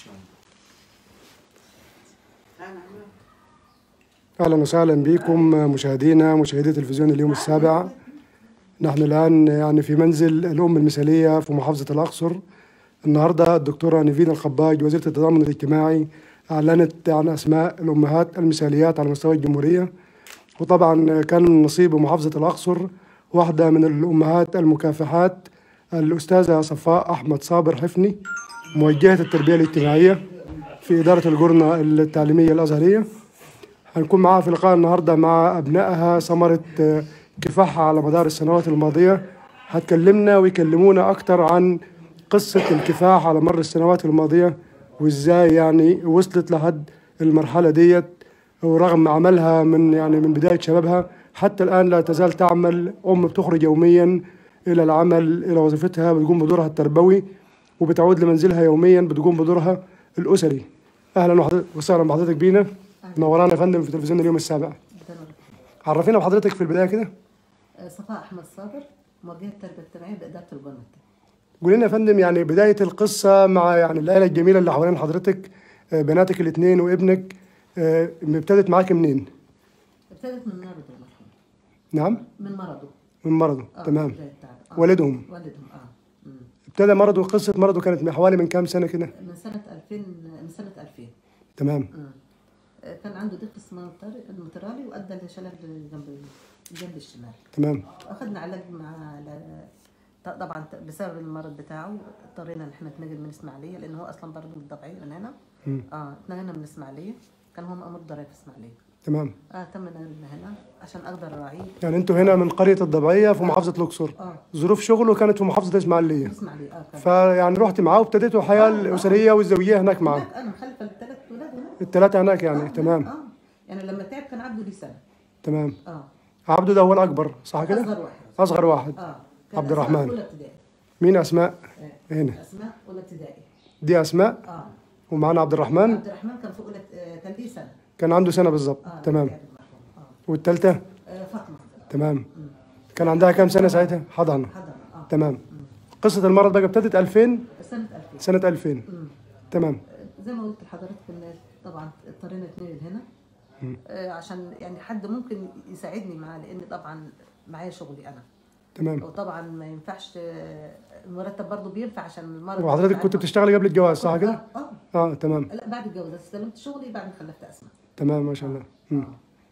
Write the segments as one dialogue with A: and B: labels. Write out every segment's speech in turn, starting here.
A: شاء الله
B: اهلا وسهلا بكم مشاهدينا مشاهدي تلفزيون اليوم السابع نحن الان يعني في منزل الام المثاليه في محافظه الاقصر النهارده الدكتوره نيفين الخباج وزيره التضامن الاجتماعي اعلنت عن اسماء الامهات المثاليات على مستوى الجمهوريه وطبعا كان نصيب محافظه الاقصر واحده من الامهات المكافحات الاستاذه صفاء احمد صابر حفني موجهه التربيه الاجتماعيه في اداره الجرنه التعليميه الازهريه هنكون معاها في لقاء النهارده مع ابنائها ثمره آه، كفاحها على مدار السنوات الماضيه هتكلمنا ويكلمونا اكتر عن قصه الكفاح على مر السنوات الماضيه وازاي يعني وصلت لحد المرحله ديت ورغم عملها من يعني من بدايه شبابها حتى الان لا تزال تعمل ام بتخرج يوميا الى العمل الى وظيفتها بتقوم بدورها التربوي وبتعود لمنزلها يوميا بتقوم بدورها الاسري اهلا وحضرتك وسهلا بحضرتك بينا نورانا يا فندم في تلفزيون اليوم السابع عرفينا بحضرتك في البدايه كده
C: صفاء احمد صابر موجهه التربيه الاجتماعيه باداره الجنة
B: قولي لنا يا فندم يعني بدايه القصه مع يعني العيله الجميله اللي حوالين حضرتك آه، بناتك الاثنين وابنك آه، ابتدت معاك منين؟
C: ابتدت من مرضه المرحوم
B: نعم
C: من مرضه
B: من مرضه
C: آه،
B: تمام
C: بداية تعب. آه.
B: والدهم
C: والدهم اه مم.
B: ابتدى مرضه قصه مرضه كانت من حوالي من كام سنه كده؟
C: من سنه 2000 من سنه 2000
B: تمام
C: مم. آه، كان عنده ضيق اسمه المترالي وادى لشلل جنب الجنب الشمال
B: تمام
C: واخدنا علاج مع ل- ط- طبعا ت- بسبب المرض بتاعه اضطرينا ان احنا نتنقل من اسماعيليه لان هو اصلا برضه من الضبعيه من هنا
B: مم.
C: اه اتنقلنا من اسماعيليه كان هو مأمور ضرائب في اسماعيليه
B: تمام
C: اه تم نقلنا هنا عشان اقدر اراعيه
B: يعني انتوا هنا من قريه الضبعيه في محافظه الاقصر
C: اه
B: ظروف شغله كانت في محافظه الاسماعيليه
C: اسماعيليه اه كان
B: فيعني رحت معاه وابتديتوا الحياه الاسريه والزوجيه هناك معاه
C: هناك انا مخلفه الثلاث ولاد هناك
B: الثلاثه هناك يعني
C: آه،
B: تمام
C: اه يعني لما تعب كان عبده لي سنه
B: تمام
C: اه
B: عبده ده هو الاكبر صح كده؟
C: اصغر واحد
B: اصغر واحد
C: اه كان
B: عبد
C: أسماء
B: الرحمن.
C: اولى ابتدائي
B: مين اسماء
C: آه.
B: هنا
C: اسماء اولى ابتدائي
B: دي اسماء
C: اه
B: ومعانا عبد الرحمن
C: عبد الرحمن كان في اولى آه، كان ليه سنه
B: كان عنده سنه بالظبط
C: اه
B: تمام
C: تعب المرحوم. اه
B: والثالثه
C: آه، فاطمه
B: تمام كان عندها كام سنه ساعتها حضانه
C: حضر اه
B: تمام قصه المرض بقى ابتدت 2000
C: سنه 2000
B: سنه 2000
C: مم.
B: تمام
C: زي ما قلت لحضرتك ان طبعا اضطرينا نتنقل هنا آه عشان يعني حد ممكن يساعدني معاه لان طبعا معايا شغلي انا
B: تمام
C: وطبعا ما ينفعش آه، المرتب برضه بينفع عشان المرض
B: وحضرتك كنت بتشتغلي قبل الجواز صح كده؟
C: اه اه
B: اه تمام
C: لا بعد الجواز استلمت شغلي بعد ما خلفت اسماء
B: تمام ما شاء الله مم.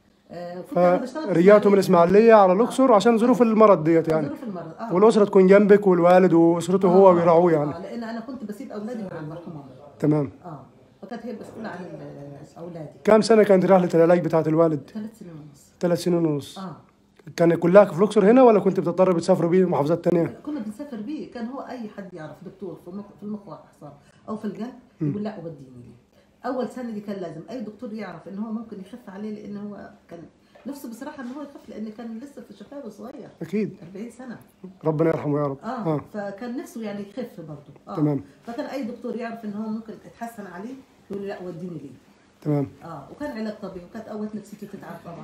C: آه كنت انا بشتغل في
B: فرجعتوا من
C: إسماعيلية.
B: الاسماعيليه على الاقصر عشان ظروف المرض ديت يعني
C: ظروف المرض اه
B: والاسره تكون جنبك والوالد واسرته هو
C: آه،
B: ويراعوه يعني
C: اه لان انا كنت بسيب اولادي مع المرحومه
B: تمام
C: اه فكانت هي مسؤوله عن ال- اولادي
B: كام سنه كانت رحله العلاج بتاعت الوالد؟
C: ثلاث سنين ونص
B: ثلاث سنين ونص
C: اه
B: كان كلها في الاقصر هنا ولا كنت بتضطر بتسافروا بيه محافظات تانية؟
C: كنا بنسافر بيه كان هو اي حد يعرف دكتور في المخ في المخ والاعصاب او في القلب يقول لا وديني ليه اول سنه دي كان لازم اي دكتور يعرف ان هو ممكن يخف عليه لان هو كان نفسه بصراحه ان هو يخف لان كان لسه في شباب صغير
B: اكيد
C: 40 سنه
B: ربنا يرحمه يا رب
C: اه,
B: اه
C: فكان نفسه يعني يخف برضه آه.
B: تمام.
C: فكان اي دكتور يعرف ان هو ممكن يتحسن عليه يقول لي لا وديني ليه
B: تمام
C: اه وكان علاج طبيعي وكانت اول نفسيته تتعب طبعا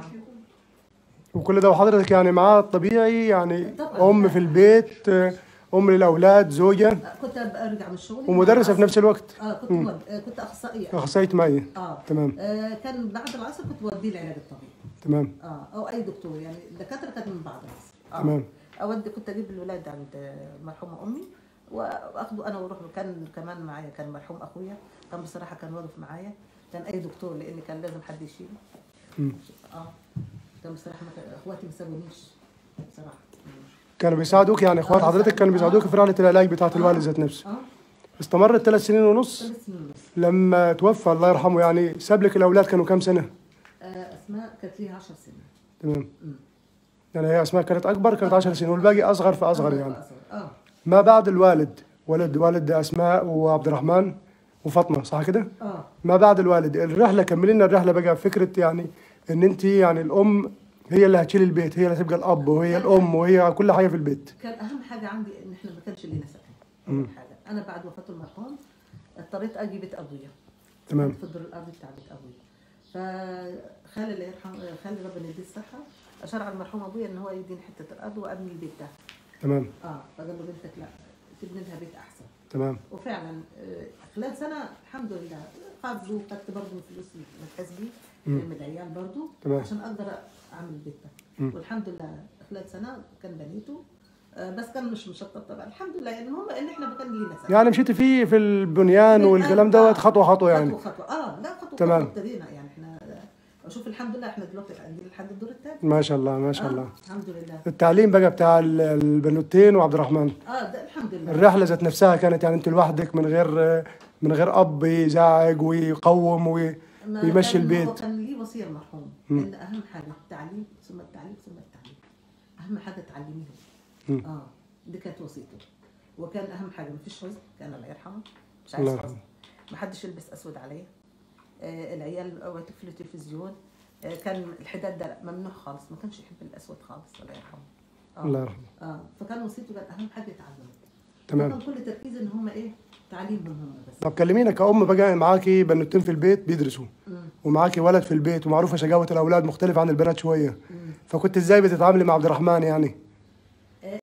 B: وكل ده وحضرتك يعني معاه طبيعي يعني
C: طبعاً.
B: ام في البيت آه، ام للاولاد زوجه
C: آه كنت برجع من شغلي
B: ومدرسه في نفس الوقت
C: اه كنت مود... آه كنت اخصائيه
B: اخصائيه مائيه
C: اه
B: تمام
C: آه كان بعد العصر كنت بوديه العلاج الطبيعي
B: تمام
C: اه او اي دكتور يعني الدكاتره كانت من بعد العصر آه.
B: تمام.
C: اودي كنت اجيب الولاد عند آه، المرحومه امي واخده انا واروح له. كان كمان معايا كان مرحوم اخويا كان بصراحه كان واقف معايا كان اي دكتور لان كان لازم حد يشيله
B: مم.
C: اه كان بصراحه ما كان- اخواتي ما سابونيش بصراحه
B: كانوا بيساعدوك يعني اخوات حضرتك كانوا بيساعدوك في رحله العلاج بتاعت الوالد ذات نفسه
C: اه
B: استمرت ثلاث سنين ونص
C: ثلاث سنين ونص
B: لما توفى الله يرحمه يعني ساب لك الاولاد كانوا كام سنه؟
C: آه اسماء كانت ليها 10 سنين
B: تمام
C: مم.
B: يعني هي اسماء كانت اكبر كانت 10 سنين والباقي اصغر فاصغر
C: أصغر
B: يعني
C: فأصغر. اه
B: ما بعد الوالد ولد والد اسماء وعبد الرحمن وفاطمه صح كده؟
C: اه
B: ما بعد الوالد الرحله كملي لنا الرحله بقى فكره يعني ان انت يعني الام هي اللي هتشيل البيت هي اللي هتبقى الاب وهي الام وهي كل حاجه في البيت
C: كان اهم حاجه عندي ان احنا ما كانش لينا سكن اول حاجه انا بعد وفاه المرحوم اضطريت اجي بيت ابويا
B: تمام
C: في الدور الارضي بتاع بيت ابويا فخالي الله يرحم خالي ربنا يديه الصحه اشار على المرحوم ابويا ان هو يديني حته الارض وابني البيت ده
B: تمام
C: اه فقال له بنتك لا تبني لها بيت احسن
B: تمام
C: وفعلا آه، خلال سنه الحمد لله قابلوا خدت برضه الفلوس من حزبي
B: مم.
C: من العيال برضه
B: تمام.
C: عشان اقدر اعمل البيت
B: مم.
C: ده والحمد لله خلال سنه كان بنيته آه، بس كان مش مشطب طبعا الحمد لله يعني المهم ان احنا كان لينا سنه
B: يعني مشيتي فيه في البنيان والكلام
C: آه،
B: دوت خطوه خطوه يعني
C: خطوه خطوه اه لا خطوه
B: تمام.
C: خطوه ابتدينا يعني احنا شوف الحمد لله احنا دلوقتي عندنا لحد الدور الثاني
B: ما شاء الله ما شاء
C: آه
B: الله
C: الحمد لله
B: التعليم بقى بتاع ال- البنوتين وعبد الرحمن
C: اه ده الحمد لله
B: الرحله ذات نفسها كانت يعني انت لوحدك من غير من غير اب يزعج ويقوم وي...
C: ما
B: ويمشي
C: كان
B: البيت.
C: هو كان ليه وصيه المرحوم
B: مم.
C: ان اهم حاجه التعليم ثم التعليم ثم التعليم اهم حاجه تعلميهم
B: مم.
C: اه دي كانت وصيته وكان اهم حاجه ما فيش حزن كان الله يرحمه مش
B: الله
C: عايز
B: يرحمه.
C: حزن ما حدش يلبس اسود عليه آه العيال اوعى تقفلوا التلفزيون آه كان الحداد ده لا، ممنوع خالص ما كانش يحب الاسود خالص الله يرحمه آه.
B: الله يرحمه
C: اه فكان وصيته كان اهم حاجه يتعلموا
B: تمام
C: فكان كل تركيز ان هم ايه تعليمهم هم بس
B: طب كلمينا كأم بقى معاكي بنوتين في البيت بيدرسوا
C: مم.
B: ومعاكي ولد في البيت ومعروفه شقاوه الاولاد مختلفه عن البنات شويه
C: مم.
B: فكنت ازاي بتتعاملي مع عبد الرحمن يعني